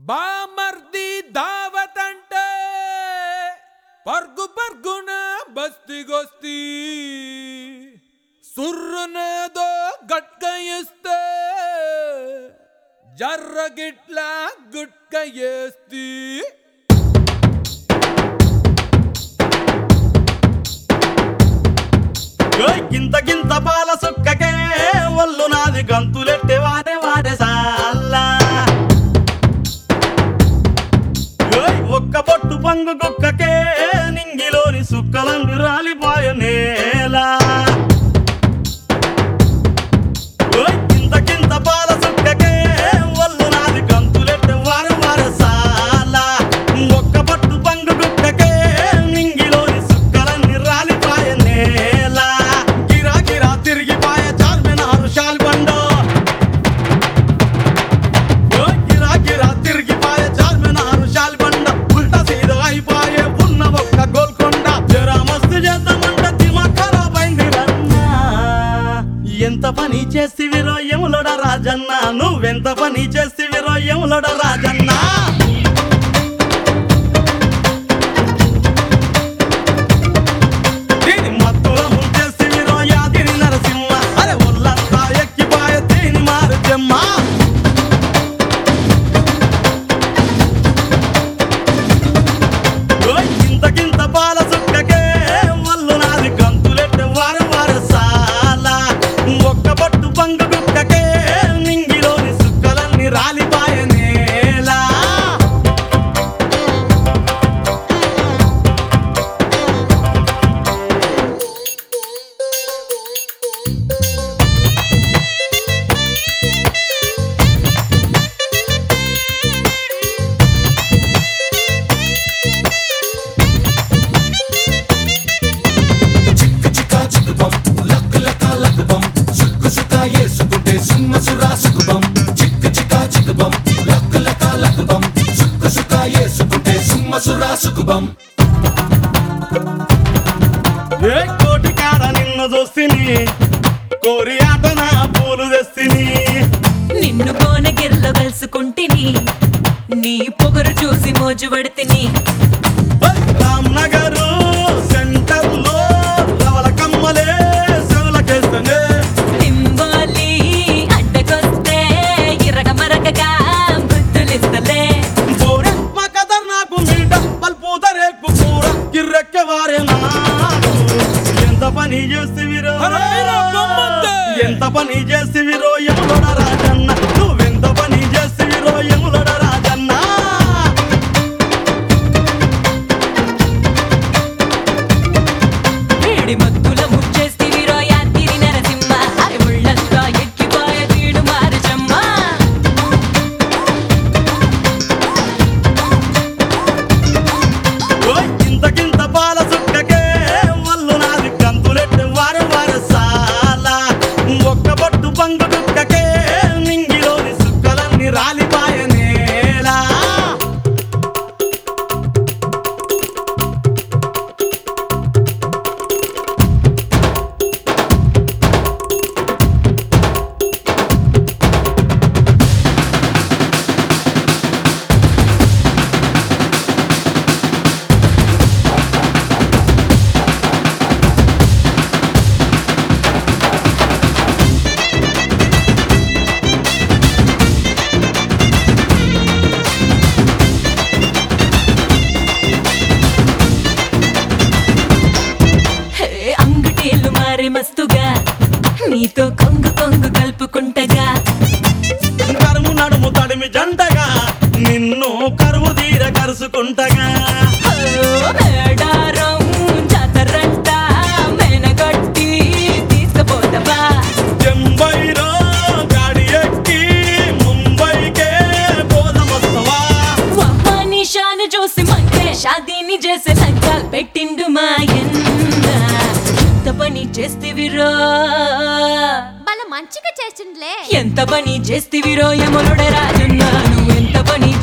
బామర్ది దావత్ అంటే పర్గు పర్గున బస్తిగొస్తి సుర్రునేదో గట్క ఇస్తే జర్ర గిట్ల గుట్క ఏస్తి ఓయ్ గింత గింత పాల సుక్కకే ఒళ్ళు నాది గంతులెట్టే వాడే వాడే సాల్లా ఓయ్ ఒక్క పొట్టు పంగు కుక్కకే నింగిలోని సుక్కలందు రాలిపోయ నేల ఓయ్ గింత గింత పాల సుక్కకే ఒళ్ళు నాది గంతులెట్టే వారే వాడే సాల్లా ఒక్క పొట్టు పంగు కుక్కకే నింగిలోని సుక్కలన్నీ రాలిపోయ నేల గిరా గిరా తిరిగిపోయ చార్మినారు శాల్బండో ఓయ్ గిరా గిరా తిరిగిపోయ చార్మినారు శాల్బండ ఉల్టా సీదా అయిపోయే ఉన్న ఒక్క గోల్కొండ జరా మస్తు చేద్దామంట దిమాగ్ ఖరాబ్ అయింది రన్నా ఎంత పని చేస్తివిరో ఎములొడ రాజన్న నువ్వెంత పని చేస్తివిరో ఎములొడ రాజన్న దీని మత్తుల ముంచేస్తివిరో యాదిరి నరసింహ అరే ఒళ్ళంతా ఎక్కిపాయ దీని మారు జమ్మ ఓయ్ గింత గింత పాల సుక్కకే వల్లు నాది గంతులెట్టే వార వార సాల ఒక్క పట్టు పంగు కుక్కకే నింగిలోని సుక్కలన్నీ రాలిపాయ నేల చిక్కు చిక్కా చిక్కుబం లక్ లక లక్కుబం సుక్కు సుక్క ఏసుకుంటే సుమ్మ సురా సుకుబం చిక్కు చిక్కా చిక్కుబం లక్ లక లక్కుబం సుక్కు సుక్క ఏసుకుంటే సుమ్మ సురా సుకుబం ఏ కోటి కాడ నిన్ను చూస్తిని కోరి ఆట నా పూలు తెస్తిని నిన్ను కోనగిరిలో కలుసుకుంటిని నీ పొగరు చూసి మోజు పడితిని రామ్ నగర్ సెంటర్ లో రవల కమ్మలే సెవలకేస్తనే నింబోలి అడ్డకొస్తే ఇరగ మరగగా బుద్ధులిస్తలే బోరె మా కదర్ నాకు మీట పల్పూతరేకు కూర కిర్రెక్కె వారే నాకు ఎంత పని చేస్తివిరో అరే రా బొమ్మందే! ఎంత పని చేస్తివిరో ఎములొడ రాజన్న నువ్వెంత పని చేస్తివిరో ఎములొడ రాజన్న వేడి మత్తుల ముచ్చేస్తివిరో యాత్తిరి నరసింహ అరే ముళ్ళంతా ఎక్కిపోయ తీడు మారుచమ్మ ఓయ్ గింత గింత పాల సుక్కకే వల్లు నాది కంతులెట్టే వార వార సాల ఒక్క బొట్టు పంగు కుక్కకే నింగిలోని సుక్కలన్నీ రాలిపాయ నేల హే, అంగుటీలు మారి మస్తుగా నీతో కొంగు కొంగు కలుపుకుంటగా కరుము నడుము తడిమి జంటగా నిన్ను కరువు తీర కరుసుకుంటగా ఓ, మేడారం జాతరంట మెనగొట్టి తీసుకుపోతావా చెంబైలో గాడి ఎక్కి ముంబైకే పోదమొస్తవా వహ్వా నిషాను చూసి మంటే షాదీని చేసే లంచాలు పెట్టిండు మా ఎన్న ఎంత పని చేస్తివిరో వాళ్ళ మంచిగా చేసిండ్లే ఎంత పని చేస్తివిరో యములుడ రాజున్నా నువ్వు ఎంత పని